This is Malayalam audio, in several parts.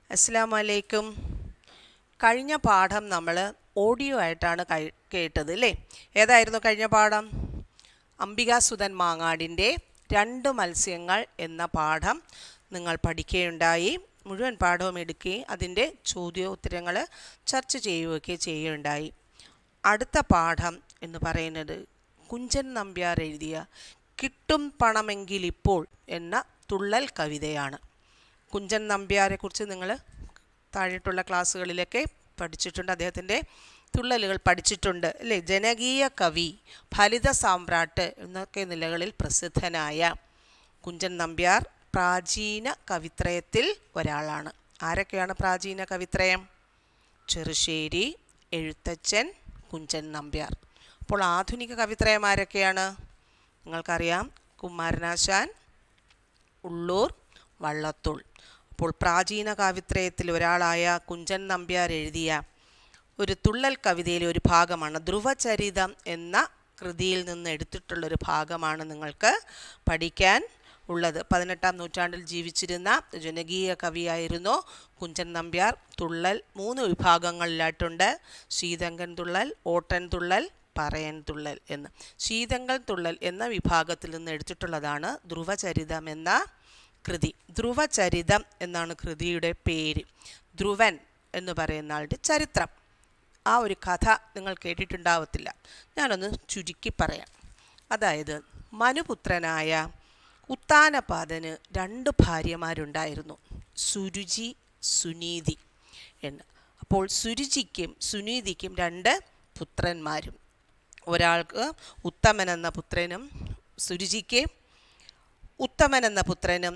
അസ്സാം വലൈക്കും കഴിഞ്ഞ പാഠം നമ്മൾ ഓഡിയോ ആയിട്ടാണ് കഴി- കേട്ടത് അല്ലേ ഏതായിരുന്നു കഴിഞ്ഞ പാഠം അംബികാസുധൻ മാങ്ങാടിൻ്റെ രണ്ട് മത്സ്യങ്ങൾ എന്ന പാഠം നിങ്ങൾ പഠിക്കുകയുണ്ടായി മുഴുവൻ പാഠവും എടുക്കുകയും അതിൻ്റെ ചോദ്യോത്തരങ്ങൾ ചർച്ച ചെയ്യുകയൊക്കെ ചെയ്യുകയുണ്ടായി അടുത്ത പാഠം എന്ന് പറയുന്നത് കുഞ്ചൻ നമ്പ്യാർ എഴുതിയ കിട്ടും പണമെങ്കിൽ ഇപ്പോൾ എന്ന തുള്ളൽ കവിതയാണ് കുഞ്ചൻ നമ്പ്യാരെക്കുറിച്ച് നിങ്ങൾ താഴെയുള്ള ക്ലാസ്സുകളിലൊക്കെ പഠിച്ചിട്ടുണ്ട് അദ്ദേഹത്തിൻ്റെ തുള്ളലുകൾ പഠിച്ചിട്ടുണ്ട് അല്ലേ ജനകീയ കവി ഫലിത സാമ്രാട്ട് എന്നൊക്കെ നിലകളിൽ പ്രസിദ്ധനായ കുഞ്ചൻ നമ്പ്യാർ പ്രാചീന കവിത്രയത്തിൽ ഒരാളാണ് ആരൊക്കെയാണ് പ്രാചീന കവിത്രയം ചെറുശ്ശേരി എഴുത്തച്ഛൻ കുഞ്ചൻ നമ്പ്യാർ അപ്പോൾ ആധുനിക കവിത്രയം ആരൊക്കെയാണ് നിങ്ങൾക്കറിയാം കുമാരനാശാൻ ഉള്ളൂർ വള്ളത്തോൾ അപ്പോൾ പ്രാചീന കാവ്യത്രയത്തിൽ ഒരാളായ കുഞ്ചൻ നമ്പ്യാർ എഴുതിയ ഒരു തുള്ളൽ കവിതയിലെ ഒരു ഭാഗമാണ് ധ്രുവചരിതം എന്ന കൃതിയിൽ നിന്ന് എടുത്തിട്ടുള്ളൊരു ഭാഗമാണ് നിങ്ങൾക്ക് പഠിക്കാൻ ഉള്ളത് പതിനെട്ടാം നൂറ്റാണ്ടിൽ ജീവിച്ചിരുന്ന ജനകീയ കവിയായിരുന്നു കുഞ്ചൻ നമ്പ്യാർ തുള്ളൽ മൂന്ന് വിഭാഗങ്ങളിലായിട്ടുണ്ട് ശീതങ്കൻ തുള്ളൽ ഓട്ടൻ തുള്ളൽ പറയൻ തുള്ളൽ എന്ന് ശീതങ്കൽ തുള്ളൽ എന്ന വിഭാഗത്തിൽ നിന്ന് എടുത്തിട്ടുള്ളതാണ് ധ്രുവചരിതം എന്ന കൃതി ധ്രുവചരിതം എന്നാണ് കൃതിയുടെ പേര് ധ്രുവൻ എന്ന് പറയുന്ന ആളുടെ ചരിത്രം ആ ഒരു കഥ നിങ്ങൾ കേട്ടിട്ടുണ്ടാവത്തില്ല ഞാനൊന്ന് ചുരുക്കി പറയാം അതായത് മനുപുത്രനായ ഉത്താനപാദന് രണ്ട് ഭാര്യമാരുണ്ടായിരുന്നു സുരുചി സുനീതി എന്ന് അപ്പോൾ സുരുചിക്കും സുനീതിക്കും രണ്ട് പുത്രന്മാരും ഒരാൾക്ക് ഉത്തമൻ എന്ന പുത്രനും സുരുചിക്ക് ഉത്തമൻ എന്ന പുത്രനും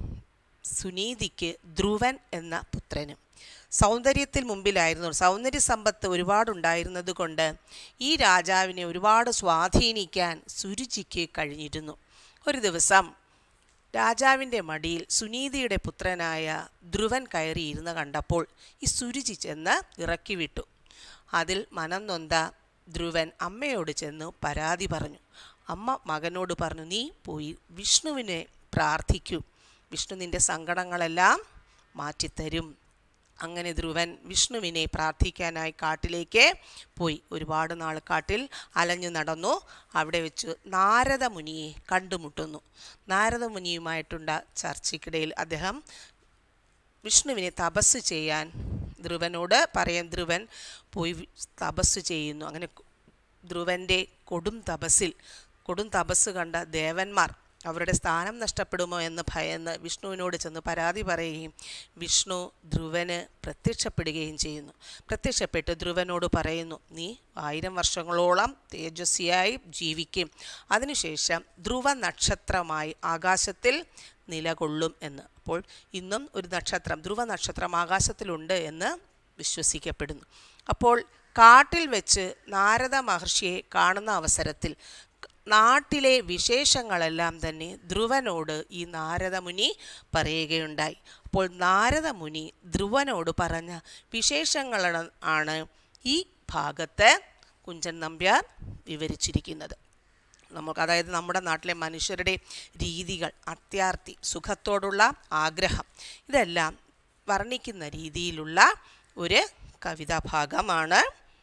സുനീതിക്ക് ധ്രുവൻ എന്ന പുത്രനും സൗന്ദര്യത്തിൽ മുമ്പിലായിരുന്നു സൗന്ദര്യ സമ്പത്ത് ഒരുപാടുണ്ടായിരുന്നത് കൊണ്ട് ഈ രാജാവിനെ ഒരുപാട് സ്വാധീനിക്കാൻ സുരുചിക്ക് കഴിഞ്ഞിരുന്നു ഒരു ദിവസം രാജാവിൻ്റെ മടിയിൽ സുനീതിയുടെ പുത്രനായ ധ്രുവൻ കയറിയിരുന്ന് കണ്ടപ്പോൾ ഈ സുരുചി ചെന്ന് ഇറക്കി വിട്ടു അതിൽ മനം നൊന്ത ധ്രുവൻ അമ്മയോട് ചെന്ന് പരാതി പറഞ്ഞു അമ്മ മകനോട് പറഞ്ഞു നീ പോയി വിഷ്ണുവിനെ പ്രാർത്ഥിക്കൂ വിഷ്ണു നിന്റെ സങ്കടങ്ങളെല്ലാം മാറ്റിത്തരും അങ്ങനെ ധ്രുവൻ വിഷ്ണുവിനെ പ്രാർത്ഥിക്കാനായി കാട്ടിലേക്ക് പോയി ഒരുപാട് നാൾ കാട്ടിൽ അലഞ്ഞു നടന്നു അവിടെ വെച്ച് നാരദ മുനിയെ കണ്ടുമുട്ടുന്നു നാരദ മുനിയുമായിട്ടുണ്ട ചർച്ചയ്ക്കിടയിൽ അദ്ദേഹം വിഷ്ണുവിനെ തപസ് ചെയ്യാൻ ധ്രുവനോട് പറയാൻ ധ്രുവൻ പോയി വി- തപസ് ചെയ്യുന്നു അങ്ങനെ കു- ധ്രുവൻ്റെ കൊടും തപസ്സിൽ കൊടും തപസ് കണ്ട ദേവന്മാർ അവരുടെ സ്ഥാനം നഷ്ടപ്പെടുമോ എന്ന് ഭയന്ന് വിഷ്ണുവിനോട് ചെന്ന് പരാതി പറയുകയും വിഷ്ണു ധ്രുവന് പ്രത്യക്ഷപ്പെടുകയും ചെയ്യുന്നു പ്രത്യക്ഷപ്പെട്ട് ധ്രുവനോട് പറയുന്നു നീ ആയിരം വർഷങ്ങളോളം തേജസ്വിയായി ജീവിക്കും അതിനുശേഷം ധ്രുവ നക്ഷത്രമായി ആകാശത്തിൽ നിലകൊള്ളും എന്ന് അപ്പോൾ ഇന്നും ഒരു നക്ഷത്രം ധ്രുവ നക്ഷത്രം ആകാശത്തിലുണ്ട് എന്ന് വിശ്വസിക്കപ്പെടുന്നു അപ്പോൾ കാട്ടിൽ വെച്ച് നാരദ മഹർഷിയെ കാണുന്ന അവസരത്തിൽ നാട്ടിലെ വിശേഷങ്ങളെല്ലാം തന്നെ ധ്രുവനോട് ഈ നാരദമുനി പറയുകയുണ്ടായി അപ്പോൾ നാരദമുനി ധ്രുവനോട് പറഞ്ഞ വിശേഷങ്ങളാണ് ആണ് ഈ ഭാഗത്ത് കുഞ്ചൻ നമ്പ്യാർ വിവരിച്ചിരിക്കുന്നത് നമുക്ക് അതായത് നമ്മുടെ നാട്ടിലെ മനുഷ്യരുടെ രീതികൾ അത്യാർത്തി സുഖത്തോടുള്ള ആഗ്രഹം ഇതെല്ലാം വർണ്ണിക്കുന്ന രീതിയിലുള്ള ഒരു കവിതാഭാഗമാണ്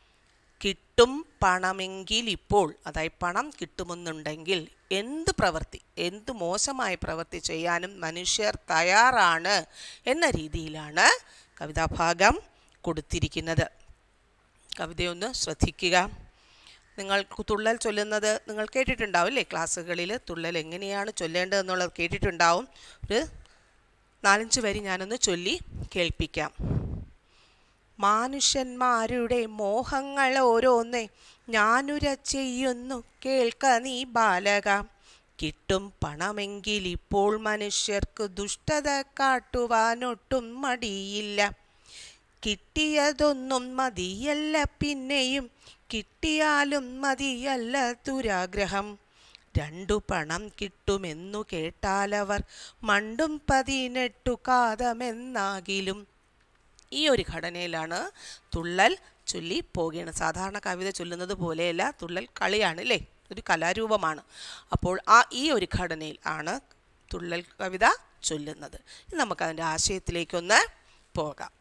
കിട്ടും പണമെങ്കിൽ ഇപ്പോൾ അതായത് പണം കിട്ടുമെന്നുണ്ടെങ്കിൽ എന്ത് പ്രവൃത്തി എന്ത് മോശമായ പ്രവൃത്തി ചെയ്യാനും മനുഷ്യർ തയ്യാറാണ് എന്ന രീതിയിലാണ് കവിതാഭാഗം കൊടുത്തിരിക്കുന്നത് കവിതയൊന്ന് ശ്രദ്ധിക്കുക നിങ്ങൾ തുള്ളൽ ചൊല്ലുന്നത് നിങ്ങൾ കേട്ടിട്ടുണ്ടാവും അല്ലേ ക്ലാസ്സുകളിൽ തുള്ളൽ എങ്ങനെയാണ് ചൊല്ലേണ്ടതെന്നുള്ളത് കേട്ടിട്ടുണ്ടാവും ഒരു നാലഞ്ച് വരി ഞാനൊന്ന് ചൊല്ലി കേൾപ്പിക്കാം മാനുഷ്യന്മാരുടെ മോഹങ്ങൾ ഓരോന്നേ ഞാനുര ചെയ്യുന്നു കേൾക്ക നീ ബാലക കിട്ടും പണമെങ്കിൽ ഇപ്പോൾ മനുഷ്യർക്ക് ദുഷ്ടത കാട്ടുവാനൊട്ടും മടിയില്ല കിട്ടിയതൊന്നും മതിയല്ല പിന്നെയും കിട്ടിയാലും മതിയല്ല ദുരാഗ്രഹം രണ്ടു പണം കിട്ടുമെന്നു കേട്ടാലവർ മണ്ടും പതിനെട്ടു കാതമെന്നാകിലും ഈ ഒരു ഘടനയിലാണ് തുള്ളൽ ചൊല്ലി പോകുന്നത് സാധാരണ കവിത ചൊല്ലുന്നത് പോലെയല്ല തുള്ളൽ കളിയാണ് അല്ലേ ഒരു കലാരൂപമാണ് അപ്പോൾ ആ ഈ ഒരു ഘടനയിൽ ആണ് തുള്ളൽ കവിത ചൊല്ലുന്നത് ഇനി നമുക്കതിൻ്റെ ആശയത്തിലേക്കൊന്ന് പോകാം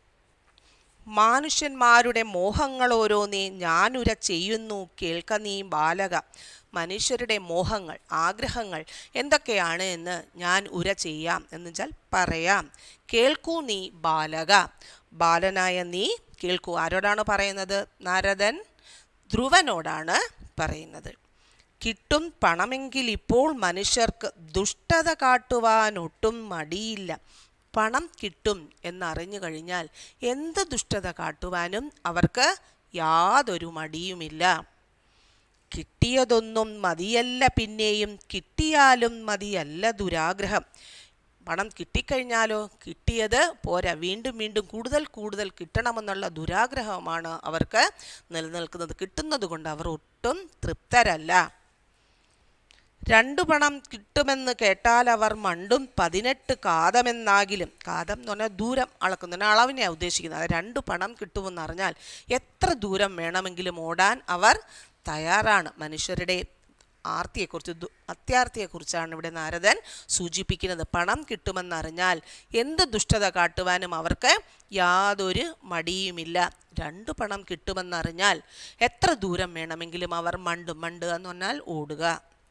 മാനുഷ്യന്മാരുടെ മോഹങ്ങൾ ഓരോന്നേ ഞാനുര ചെയ്യുന്നു കേൾക്ക നീ ബാലക മനുഷ്യരുടെ മോഹങ്ങൾ ആഗ്രഹങ്ങൾ എന്തൊക്കെയാണ് എന്ന് ഞാൻ ഉര ചെയ്യാം എന്ന് വെച്ചാൽ പറയാം കേൾക്കൂ നീ ബാലക ബാലനായ നീ കേൾക്കൂ ആരോടാണ് പറയുന്നത് നാരദൻ ധ്രുവനോടാണ് പറയുന്നത് കിട്ടും പണമെങ്കിൽ ഇപ്പോൾ മനുഷ്യർക്ക് ദുഷ്ടത കാട്ടുവാൻ ഒട്ടും മടിയില്ല പണം കിട്ടും എന്നറിഞ്ഞു കഴിഞ്ഞാൽ എന്ത് ദുഷ്ടത കാട്ടുവാനും അവർക്ക് യാതൊരു മടിയുമില്ല കിട്ടിയതൊന്നും മതിയല്ല പിന്നെയും കിട്ടിയാലും മതിയല്ല ദുരാഗ്രഹം പണം കിട്ടിക്കഴിഞ്ഞാലോ കിട്ടിയത് പോരാ വീണ്ടും വീണ്ടും കൂടുതൽ കൂടുതൽ കിട്ടണമെന്നുള്ള ദുരാഗ്രഹമാണ് അവർക്ക് നിലനിൽക്കുന്നത് കിട്ടുന്നത് കൊണ്ട് അവർ ഒട്ടും തൃപ്തരല്ല രണ്ടു പണം കിട്ടുമെന്ന് കേട്ടാൽ അവർ മണ്ടും പതിനെട്ട് കാതമെന്നാകിലും കാതം എന്ന് പറഞ്ഞാൽ ദൂരം അളക്കുന്നതിന് അളവിനെയാണ് ഉദ്ദേശിക്കുന്നത് അത് രണ്ട് പണം കിട്ടുമെന്ന് അറിഞ്ഞാൽ എത്ര ദൂരം വേണമെങ്കിലും ഓടാൻ അവർ തയ്യാറാണ് മനുഷ്യരുടെ ആർത്തിയെക്കുറിച്ച് ദു അത്യാർത്തിയെക്കുറിച്ചാണ് ഇവിടെ നാരദൻ സൂചിപ്പിക്കുന്നത് പണം കിട്ടുമെന്നറിഞ്ഞാൽ എന്ത് ദുഷ്ടത കാട്ടുവാനും അവർക്ക് യാതൊരു മടിയുമില്ല രണ്ട് പണം കിട്ടുമെന്നറിഞ്ഞാൽ എത്ര ദൂരം വേണമെങ്കിലും അവർ മണ്ടും മണ്ടുക എന്ന് പറഞ്ഞാൽ ഓടുക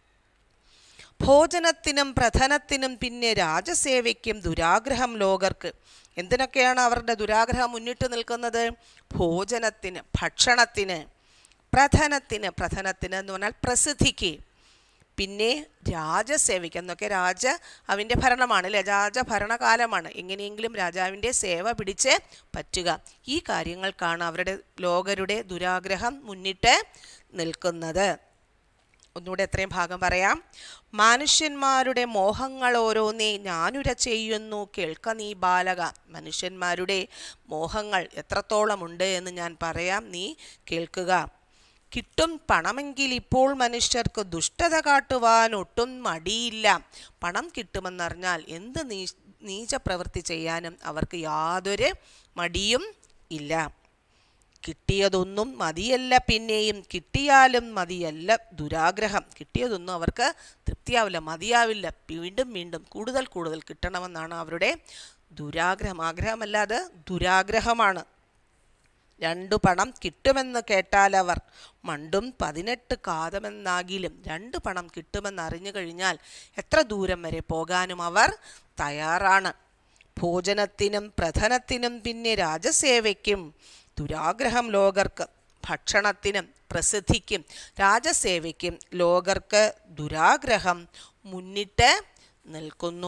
ഭോജനത്തിനും പ്രധനത്തിനും പിന്നെ രാജസേവയ്ക്കും ദുരാഗ്രഹം ലോകർക്ക് എന്തിനൊക്കെയാണ് അവരുടെ ദുരാഗ്രഹം മുന്നിട്ട് നിൽക്കുന്നത് ഭോജനത്തിന് ഭക്ഷണത്തിന് പ്രധനത്തിന് പ്രധനത്തിന് എന്ന് പറഞ്ഞാൽ പ്രസിദ്ധിക്ക് പിന്നെ രാജസേവയ്ക്ക് എന്നൊക്കെ രാജ അവൻ്റെ ഭരണമാണ് അല്ലേ രാജഭരണകാലമാണ് എങ്ങനെയെങ്കിലും രാജാവിൻ്റെ സേവ പിടിച്ച് പറ്റുക ഈ കാര്യങ്ങൾക്കാണ് അവരുടെ ലോകരുടെ ദുരാഗ്രഹം മുന്നിട്ട് നിൽക്കുന്നത് ഒന്നുകൂടെ എത്രയും ഭാഗം പറയാം മനുഷ്യന്മാരുടെ മോഹങ്ങൾ ഓരോന്നേ ഞാനുര ചെയ്യുന്നു കേൾക്ക നീ ബാലക മനുഷ്യന്മാരുടെ മോഹങ്ങൾ എത്രത്തോളം ഉണ്ട് എന്ന് ഞാൻ പറയാം നീ കേൾക്കുക കിട്ടും പണമെങ്കിൽ ഇപ്പോൾ മനുഷ്യർക്ക് ദുഷ്ടത കാട്ടുവാൻ ഒട്ടും മടിയില്ല പണം കിട്ടുമെന്നറിഞ്ഞാൽ എന്ത് നീ നീച പ്രവൃത്തി ചെയ്യാനും അവർക്ക് യാതൊരു മടിയും ഇല്ല കിട്ടിയതൊന്നും മതിയല്ല പിന്നെയും കിട്ടിയാലും മതിയല്ല ദുരാഗ്രഹം കിട്ടിയതൊന്നും അവർക്ക് തൃപ്തിയാവില്ല മതിയാവില്ല വീണ്ടും വീണ്ടും കൂടുതൽ കൂടുതൽ കിട്ടണമെന്നാണ് അവരുടെ ദുരാഗ്രഹം ആഗ്രഹമല്ല അത് ദുരാഗ്രഹമാണ് രണ്ടു പണം കിട്ടുമെന്ന് കേട്ടാൽ അവർ മണ്ടും പതിനെട്ട് കാതമെന്നാകിലും രണ്ട് പണം കിട്ടുമെന്ന് അറിഞ്ഞു കഴിഞ്ഞാൽ എത്ര ദൂരം വരെ പോകാനും അവർ തയ്യാറാണ് ഭോജനത്തിനും പ്രധനത്തിനും പിന്നെ രാജസേവയ്ക്കും ദുരാഗ്രഹം ലോകർക്ക് ഭക്ഷണത്തിനും പ്രസിദ്ധിക്കും രാജസേവയ്ക്കും ലോകർക്ക് ദുരാഗ്രഹം മുന്നിട്ട് നിൽക്കുന്നു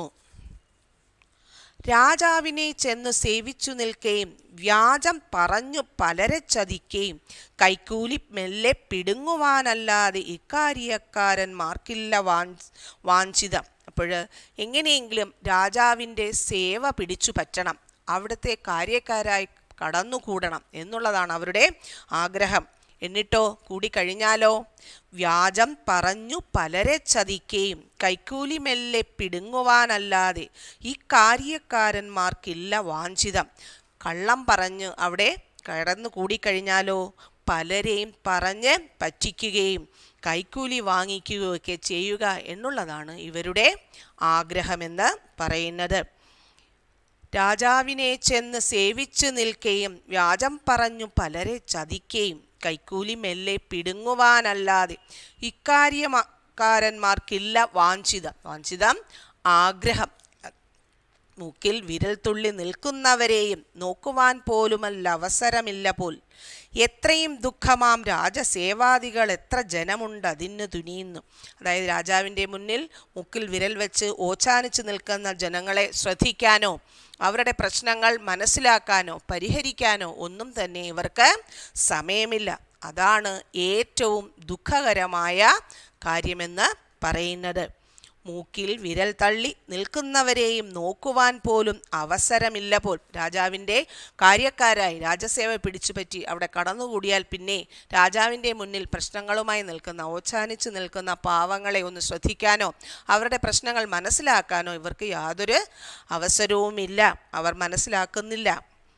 രാജാവിനെ ചെന്ന് സേവിച്ചു നിൽക്കുകയും വ്യാജം പറഞ്ഞു പലരെ ചതിക്കുകയും കൈക്കൂലി മെല്ലെ പിടുങ്ങുവാനല്ലാതെ ഇക്കാര്യക്കാരന്മാർക്കില്ല വാൻ വാഞ്ചിതം അപ്പോൾ എങ്ങനെയെങ്കിലും രാജാവിൻ്റെ സേവ പിടിച്ചു പറ്റണം അവിടുത്തെ കാര്യക്കാരായി കടന്നുകൂടണം എന്നുള്ളതാണ് അവരുടെ ആഗ്രഹം എന്നിട്ടോ കൂടിക്കഴിഞ്ഞാലോ വ്യാജം പറഞ്ഞു പലരെ ചതിക്കുകയും കൈക്കൂലി മെല്ലെ പിടുങ്ങുവാനല്ലാതെ ഈ കാര്യക്കാരന്മാർക്കില്ല വാഞ്ചിതം കള്ളം പറഞ്ഞ് അവിടെ കടന്നു കൂടിക്കഴിഞ്ഞാലോ പലരെയും പറഞ്ഞ് പറ്റിക്കുകയും കൈക്കൂലി വാങ്ങിക്കുകയൊക്കെ ചെയ്യുക എന്നുള്ളതാണ് ഇവരുടെ ആഗ്രഹമെന്ന് പറയുന്നത് രാജാവിനെ ചെന്ന് സേവിച്ചു നിൽക്കുകയും വ്യാജം പറഞ്ഞു പലരെ ചതിക്കുകയും കൈക്കൂലി മെല്ലെ പിടുങ്ങുവാനല്ലാതെ ഇക്കാര്യക്കാരന്മാർക്കില്ല വാഞ്ചിതം വാഞ്ചിതം ആഗ്രഹം മൂക്കിൽ വിരൽ തുള്ളി നിൽക്കുന്നവരെയും നോക്കുവാൻ പോലുമല്ല അവസരമില്ല പോൽ എത്രയും ദുഃഖമാം രാജസേവാദികൾ എത്ര ജനമുണ്ട് അതിന് തുനിയുന്നു അതായത് രാജാവിൻ്റെ മുന്നിൽ മുക്കിൽ വിരൽ വെച്ച് ഓച്ചാനിച്ച് നിൽക്കുന്ന ജനങ്ങളെ ശ്രദ്ധിക്കാനോ അവരുടെ പ്രശ്നങ്ങൾ മനസ്സിലാക്കാനോ പരിഹരിക്കാനോ ഒന്നും തന്നെ ഇവർക്ക് സമയമില്ല അതാണ് ഏറ്റവും ദുഃഖകരമായ കാര്യമെന്ന് പറയുന്നത് മൂക്കിൽ വിരൽ തള്ളി നിൽക്കുന്നവരെയും നോക്കുവാൻ പോലും അവസരമില്ല പോൽ രാജാവിൻ്റെ കാര്യക്കാരായി രാജസേവ പിടിച്ചുപറ്റി അവിടെ കടന്നുകൂടിയാൽ പിന്നെ രാജാവിൻ്റെ മുന്നിൽ പ്രശ്നങ്ങളുമായി നിൽക്കുന്ന ഓച്ചാനിച്ച് നിൽക്കുന്ന പാവങ്ങളെ ഒന്ന് ശ്രദ്ധിക്കാനോ അവരുടെ പ്രശ്നങ്ങൾ മനസ്സിലാക്കാനോ ഇവർക്ക് യാതൊരു അവസരവുമില്ല അവർ മനസ്സിലാക്കുന്നില്ല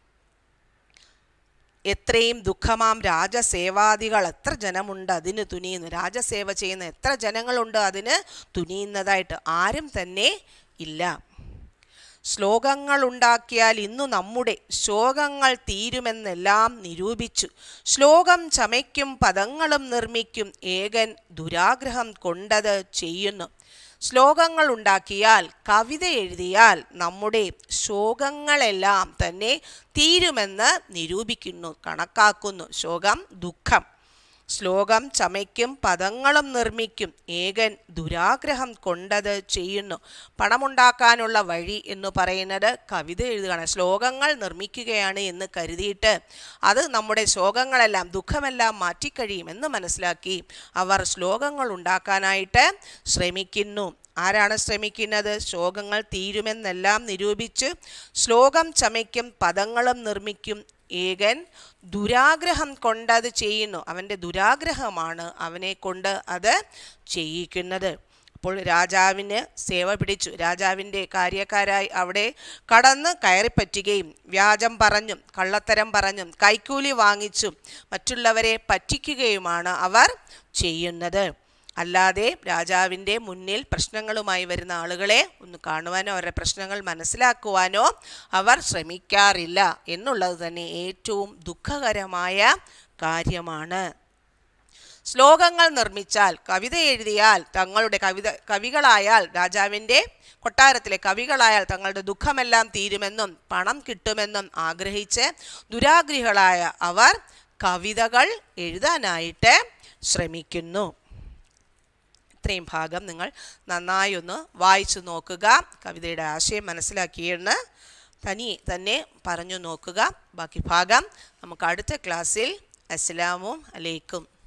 എത്രയും ദുഃഖമാം രാജസേവാദികൾ എത്ര ജനമുണ്ട് അതിന് തുനിയുന്നു രാജസേവ ചെയ്യുന്ന എത്ര ജനങ്ങളുണ്ട് അതിന് തുനിയുന്നതായിട്ട് ആരും തന്നെ ഇല്ല ശ്ലോകങ്ങൾ ഉണ്ടാക്കിയാൽ ഇന്നു നമ്മുടെ ശോകങ്ങൾ തീരുമെന്നെല്ലാം നിരൂപിച്ചു ശ്ലോകം ചമയ്ക്കും പദങ്ങളും നിർമ്മിക്കും ഏകൻ ദുരാഗ്രഹം കൊണ്ടത് ചെയ്യുന്നു ശ്ലോകങ്ങൾ ഉണ്ടാക്കിയാൽ കവിത എഴുതിയാൽ നമ്മുടെ ശോകങ്ങളെല്ലാം തന്നെ തീരുമെന്ന് നിരൂപിക്കുന്നു കണക്കാക്കുന്നു ശോകം ദുഃഖം ശ്ലോകം ചമയ്ക്കും പദങ്ങളും നിർമ്മിക്കും ഏകൻ ദുരാഗ്രഹം കൊണ്ടത് ചെയ്യുന്നു പണമുണ്ടാക്കാനുള്ള വഴി എന്ന് പറയുന്നത് കവിത എഴുതുകയാണ് ശ്ലോകങ്ങൾ നിർമ്മിക്കുകയാണ് എന്ന് കരുതിയിട്ട് അത് നമ്മുടെ ശോകങ്ങളെല്ലാം ദുഃഖമെല്ലാം മാറ്റിക്കഴിയുമെന്ന് മനസ്സിലാക്കി അവർ ശ്ലോകങ്ങൾ ഉണ്ടാക്കാനായിട്ട് ശ്രമിക്കുന്നു ആരാണ് ശ്രമിക്കുന്നത് ശ്ലോകങ്ങൾ തീരുമെന്നെല്ലാം നിരൂപിച്ച് ശ്ലോകം ചമയ്ക്കും പദങ്ങളും നിർമ്മിക്കും ഏകൻ ദുരാഗ്രഹം കൊണ്ടത് ചെയ്യുന്നു അവൻ്റെ ദുരാഗ്രഹമാണ് അവനെ കൊണ്ട് അത് ചെയ്യിക്കുന്നത് അപ്പോൾ രാജാവിന് സേവ പിടിച്ചു രാജാവിൻ്റെ കാര്യക്കാരായി അവിടെ കടന്ന് കയറിപ്പറ്റുകയും വ്യാജം പറഞ്ഞും കള്ളത്തരം പറഞ്ഞും കൈക്കൂലി വാങ്ങിച്ചും മറ്റുള്ളവരെ പറ്റിക്കുകയുമാണ് അവർ ചെയ്യുന്നത് അല്ലാതെ രാജാവിൻ്റെ മുന്നിൽ പ്രശ്നങ്ങളുമായി വരുന്ന ആളുകളെ ഒന്ന് കാണുവാനോ അവരുടെ പ്രശ്നങ്ങൾ മനസ്സിലാക്കുവാനോ അവർ ശ്രമിക്കാറില്ല എന്നുള്ളത് തന്നെ ഏറ്റവും ദുഃഖകരമായ കാര്യമാണ് ശ്ലോകങ്ങൾ നിർമ്മിച്ചാൽ കവിത എഴുതിയാൽ തങ്ങളുടെ കവിത കവികളായാൽ രാജാവിൻ്റെ കൊട്ടാരത്തിലെ കവികളായാൽ തങ്ങളുടെ ദുഃഖമെല്ലാം തീരുമെന്നും പണം കിട്ടുമെന്നും ആഗ്രഹിച്ച് ദുരാഗ്രഹികളായ അവർ കവിതകൾ എഴുതാനായിട്ട് ശ്രമിക്കുന്നു ഇത്രയും ഭാഗം നിങ്ങൾ നന്നായി ഒന്ന് വായിച്ചു നോക്കുക കവിതയുടെ ആശയം മനസ്സിലാക്കിയെന്ന് തനി തന്നെ പറഞ്ഞു നോക്കുക ബാക്കി ഭാഗം നമുക്ക് അടുത്ത ക്ലാസ്സിൽ അസ്സലാമു അലൈക്കും